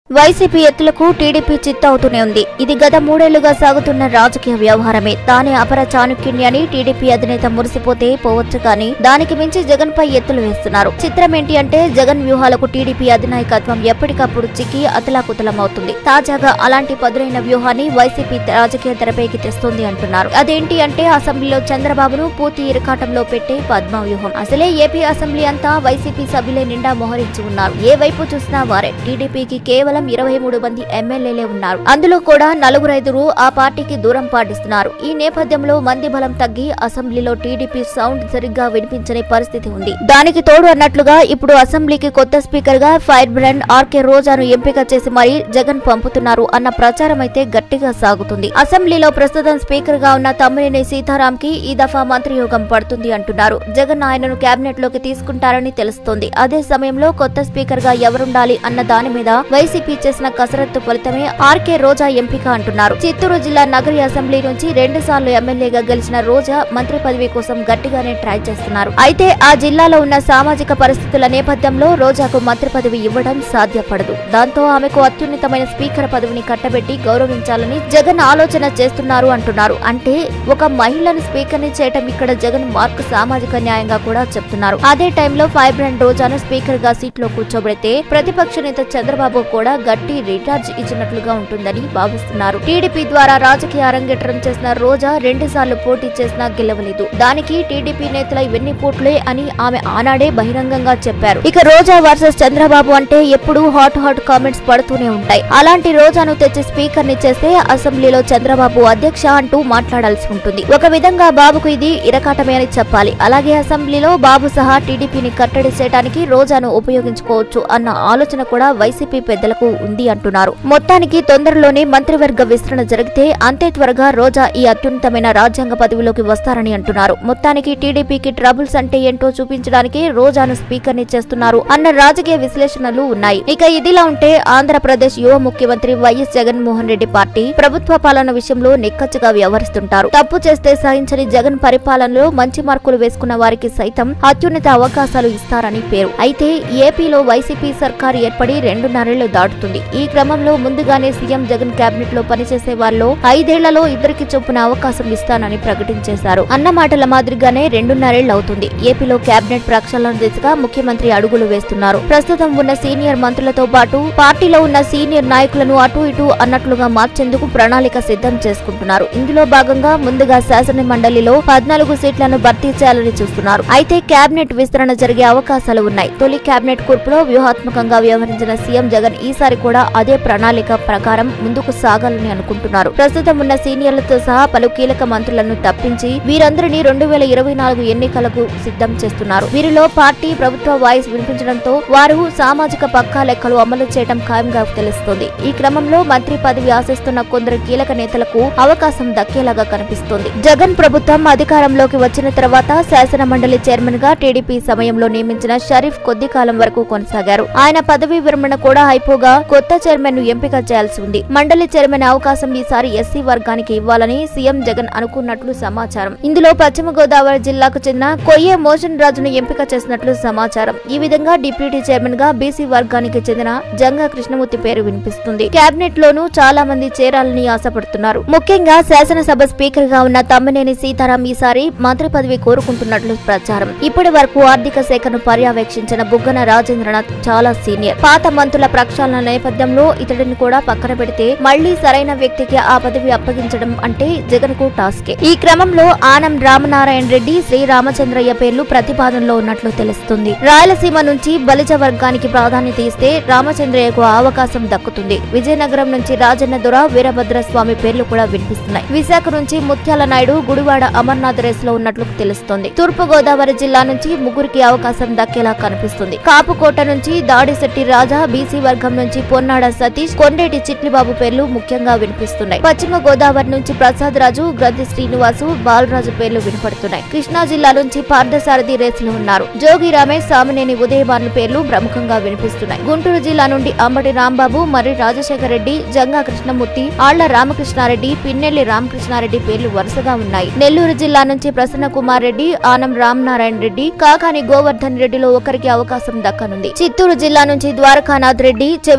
YCP ఎత్తులకు TDP చిత్తవుతూనే ఉంది ఇది గత మూడేళ్లుగా సాగుతున్న రాజకీయ వ్యవహారమే తానే అపర చాణుక్యుని అని టీడీపీ అధినేత మురిసిపోతే పోవచ్చు కానీ దానికి మించి జగన్ పై ఎత్తులు వేస్తున్నారు చిత్రం ఏంటి అంటే జగన్ వ్యూహాలకు టీడీపీ అధినాయకత్వం ఎప్పటికప్పుడు చిక్కి అతలాకుతలమవుతుంది తాజాగా అలాంటి పదునైన వ్యూహాన్ని వైసీపీ రాజకీయ తెరపైకి తెస్తోంది అంటున్నారు అదేంటి అంటే అసెంబ్లీలో చంద్రబాబును పూర్తి ఇరకాటంలో పెట్టే పద్మ వ్యూహం అసలే ఏపీ అసెంబ్లీ అంతా వైసీపీ సభ్యులే నిండా మోహరించి ఉన్నారు ఏ వైపు చూసినా వారే టీడీపీకి కేవలం ఇరవై మూడు మంది ఎమ్మెల్యేలే ఉన్నారు అందులో కూడా నలుగురైదురు ఆ పార్టీకి దూరం పాటిస్తున్నారు ఈ నేపథ్యంలో మంది బలం తగ్గి అసెంబ్లీలో టీడీపీ సౌండ్ సరిగ్గా వినిపించని పరిస్థితి ఉంది దానికి తోడు అన్నట్లుగా ఇప్పుడు అసెంబ్లీకి కొత్త స్పీకర్ గా ఫైర్ బ్రాండ్ ఆర్కే రోజాను ఎంపిక చేసి మరీ జగన్ పంపుతున్నారు అన్న ప్రచారం అయితే గట్టిగా సాగుతుంది అసెంబ్లీలో ప్రస్తుతం స్పీకర్ గా ఉన్న తమ్మినేని సీతారాం కి ఈ దఫా మంత్రి యోగం పడుతుంది అంటున్నారు జగన్ ఆయనను కేబినెట్ లోకి తీసుకుంటారని తెలుస్తోంది అదే సమయంలో కొత్త స్పీకర్ గా ఎవరుండాలి అన్న దాని మీద వైసీపీ చేసిన కసరత్తు ఫలితమే ఆర్కే రోజా ఎంపిక అంటున్నారు చిత్తూరు జిల్లా నగరి అసెంబ్లీ నుంచి రెండు సార్లు ఎమ్మెల్యేగా గెలిచిన రోజా మంత్రి పదవి కోసం గట్టిగానే ట్రై చేస్తున్నారు అయితే ఆ జిల్లాలో ఉన్న సామాజిక పరిస్థితుల నేపథ్యంలో రోజాకు మంత్రి పదవి ఇవ్వడం సాధ్యపడదు దాంతో ఆమెకు అత్యున్నతమైన స్పీకర్ పదవిని కట్టబెట్టి గౌరవించాలని జగన్ ఆలోచన చేస్తున్నారు అంటున్నారు అంటే ఒక మహిళను స్పీకర్ ని చేయటం ఇక్కడ జగన్ మార్క్ సామాజిక న్యాయంగా కూడా చెప్తున్నారు అదే టైంలో ఫైబ్రెంట్ రోజాను స్పీకర్ గా సీట్ లో కూర్చోబెడితే ప్రతిపక్ష నేత చంద్రబాబు కూడా గట్టి రీఛార్జ్ ఇచ్చినట్లుగా ఉంటుందని భావిస్తున్నారు టీడీపీ ద్వారా రాజకీయ అరంగేట్రం చేసిన రోజా రెండు సార్లు పోటీ చేసినా గెలవలేదు దానికి టీడీపీ నేతల ఇవన్నీ పోట్లే అని ఆమె ఆనాడే బహిరంగంగా చెప్పారు ఇక రోజా వర్సెస్ చంద్రబాబు అంటే ఎప్పుడూ హాట్ హాట్ కామెంట్స్ పడుతూనే ఉంటాయి అలాంటి రోజాను తెచ్చి స్పీకర్ ని చేస్తే అసెంబ్లీలో చంద్రబాబు అధ్యక్ష అంటూ మాట్లాడాల్సి ఉంటుంది ఒక విధంగా బాబుకు ఇది ఇరకాటమే అని చెప్పాలి అలాగే అసెంబ్లీలో బాబు సహా టీడీపీని కట్టడి చేయడానికి రోజాను ఉపయోగించుకోవచ్చు అన్న ఆలోచన కూడా వైసీపీ పెద్దలకు ఉంది అంటున్నారు మొత్తానికి తొందరలోనే మంత్రివర్గ విస్తరణ జరిగితే అంతే త్వరగా రోజా ఈ అత్యున్నతమైన రాజ్యాంగ పదవిలోకి వస్తారని అంటున్నారు మొత్తానికి టీడీపీకి ట్రబుల్స్ అంటే ఏంటో చూపించడానికి రోజాను స్పీకర్ ని చేస్తున్నారు అన్న రాజకీయ విశ్లేషణలు ఉన్నాయి ఇక ఇదిలా ఉంటే ఆంధ్రప్రదేశ్ యువ ముఖ్యమంత్రి వైఎస్ జగన్మోహన్ రెడ్డి పార్టీ ప్రభుత్వ పాలన విషయంలో నిక్కచ్చిగా వ్యవహరిస్తుంటారు తప్పు చేస్తే సహించని జగన్ పరిపాలనలో మంచి మార్కులు వేసుకున్న వారికి సైతం అత్యున్నత అవకాశాలు ఇస్తారని పేరు అయితే ఏపీలో వైసీపీ సర్కారు ఏర్పడి రెండున్నరేళ్లు దాటుతుంది ఈ క్రమంలో ముందుగానే సీఎం జగన్ కేబినెట్ లో పనిచేసే వారిలో ఐదేళ్లలో ఇద్దరికి చొప్పున అవకాశం ఇస్తానని ప్రకటించేశారు అన్న మాటల మాదిరిగానే రెండున్నరేళ్లు అవుతుంది ఏపీలో కేబినెట్ ప్రక్షాళన దిశగా ముఖ్యమంత్రి అడుగులు వేస్తున్నారు ప్రస్తుతం ఉన్న సీనియర్ మంత్రులతో పాటు పార్టీలో ఉన్న సీనియర్ నాయకులను అటు ఇటు అన్నట్లుగా మార్చేందుకు ప్రణాళిక సిద్ధం చేసుకుంటున్నారు ఇందులో భాగంగా ముందుగా శాసన మండలిలో పద్నాలుగు సీట్లను భర్తీ చేయాలని చూస్తున్నారు అయితే కేబినెట్ విస్తరణ జరిగే అవకాశాలు ఉన్నాయి తొలి కేబినెట్ కూర్పులో వ్యూహాత్మకంగా వ్యవహరించిన సీఎం జగన్ ఈసారి కూడా అదే ప్రణాళిక ప్రకారం ముందుకు సాగాలని అనుకుంటున్నారు ప్రస్తుతం ఉన్న సీనియర్లతో సహా పలు కీలక మంత్రులను తప్పించి వీరందరినీ రెండు వేల ఇరవై నాలుగు ఎన్నికలకు సిద్ధం చేస్తున్నారు వీరిలో పార్టీ ప్రభుత్వ వాయిస్ వినిపించడంతో వారు సామాజిక పక్కా లెక్కలు అమలు చేయడం ఖాయంగా తెలుస్తోంది ఈ క్రమంలో మంత్రి పదవి ఆశిస్తున్న కొందరు కీలక నేతలకు అవకాశం దక్కేలాగా కనిపిస్తోంది జగన్ ప్రభుత్వం అధికారంలోకి వచ్చిన తర్వాత శాసన మండలి చైర్మన్ గా టీడీపీ సమయంలో నియమించిన షరీఫ్ కొద్ది కాలం వరకు కొనసాగారు ఆయన పదవీ విరమణ కూడా అయిపోగా కొత్త చైర్మన్ ను ఎంపిక చేయాల్సి ఉంది మండలి చైర్మన్ అవకాశం ఈసారి ఎస్సీ వర్గానికి ఇవ్వాలని సీఎం జగన్ అనుకున్నట్లు సమాచారం ఇందులో పశ్చిమ గోదావరి జిల్లాకు చెందిన కొయ్యే మోషన్ రాజును ఎంపిక చేసినట్లు సమాచారం ఈ విధంగా డిప్యూటీ చైర్మన్ గా బీసీ వర్గానికి చెందిన జంగా కృష్ణమూర్తి పేరు వినిపిస్తుంది కేబినెట్ లోనూ చాలా మంది చేరాలని ఆశపడుతున్నారు ముఖ్యంగా శాసనసభ స్పీకర్ గా ఉన్న తమ్మినేని సీతారాం ఈసారి మంత్రి పదవి కోరుకుంటున్నట్లు ప్రచారం ఇప్పటి వరకు ఆర్థిక శాఖను పర్యవేక్షించిన బుగ్గన రాజేంద్రనాథ్ చాలా సీనియర్ పాత మంత్రుల ప్రక్షాళన నేపథ్యంలో ఇతడిని కూడా పక్కన పెడితే మళ్లీ సరైన వ్యక్తికి ఆ పదవి అప్పగించడం అంటే జగన్ కు టాస్కే ఈ క్రమంలో ఆనం రామనారాయణ రెడ్డి శ్రీ రామచంద్రయ్య పేర్లు ప్రతిపాదనలో ఉన్నట్లు తెలుస్తుంది రాయలసీమ నుంచి బలిజ వర్గానికి ప్రాధాన్యత ఇస్తే రామచంద్రయ్యకు ఆ అవకాశం దక్కుతుంది విజయనగరం నుంచి రాజన్న దొర వీరభద్ర స్వామి పేర్లు కూడా వినిపిస్తున్నాయి విశాఖ నుంచి ముత్యాల నాయుడు గుడివాడ అమర్నాథ్ రేస్ లో ఉన్నట్లు తెలుస్తోంది తూర్పు గోదావరి జిల్లా నుంచి ముగ్గురికి అవకాశం దక్కేలా కనిపిస్తుంది కాపుకోట నుంచి దాడిశెట్టి రాజా బీసీ వర్గం నుంచి పొన్నాడ సతీష్ కొండేటి చిట్లిబాబు పేర్లు ముఖ్యంగా వినిపిస్తున్నాయి పశ్చిమ గోదావరి నుంచి ప్రసాద్ రాజు గ్రంథి శ్రీనివాసు బాలరాజు పేర్లు వినపడుతున్నాయి కృష్ణా జిల్లా నుంచి పార్థసారథి రేసులో ఉన్నారు జోగి రమేష్ సామినేని ఉదయభాను పేర్లు ప్రముఖంగా వినిపిస్తున్నాయి గుంటూరు జిల్లా నుండి అంబటి రాంబాబు మర్రి రాజశేఖర రెడ్డి జంగా కృష్ణమూర్తి ఆళ్ల రామకృష్ణారెడ్డి పిన్నెల్లి రామకృష్ణారెడ్డి పేర్లు వరుసగా ఉన్నాయి నెల్లూరు జిల్లా నుంచి ప్రసన్న కుమార్ రెడ్డి ఆనం రామనారాయణ రెడ్డి కాకాని గోవర్ధన్ రెడ్డిలో ఒకరికి అవకాశం దక్కనుంది చిత్తూరు జిల్లా నుంచి ద్వారకానాథ్ రెడ్డి చెవిరెడ్డి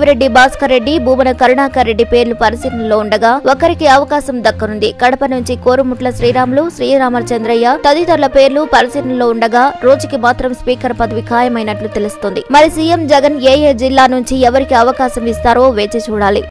దేవిరెడ్డి భాస్కర్ రెడ్డి భూమన కరుణాకర్ రెడ్డి పేర్లు పరిశీలనలో ఉండగా ఒకరికి అవకాశం దక్కనుంది కడప నుంచి కోరుముట్ల శ్రీరాములు శ్రీరామచంద్రయ్య తదితరుల పేర్లు పరిశీలనలో ఉండగా రోజుకి మాత్రం స్పీకర్ పదవి ఖాయమైనట్లు తెలుస్తోంది మరి సీఎం జగన్ ఏ ఏ జిల్లా నుంచి ఎవరికి అవకాశం ఇస్తారో వేచి చూడాలి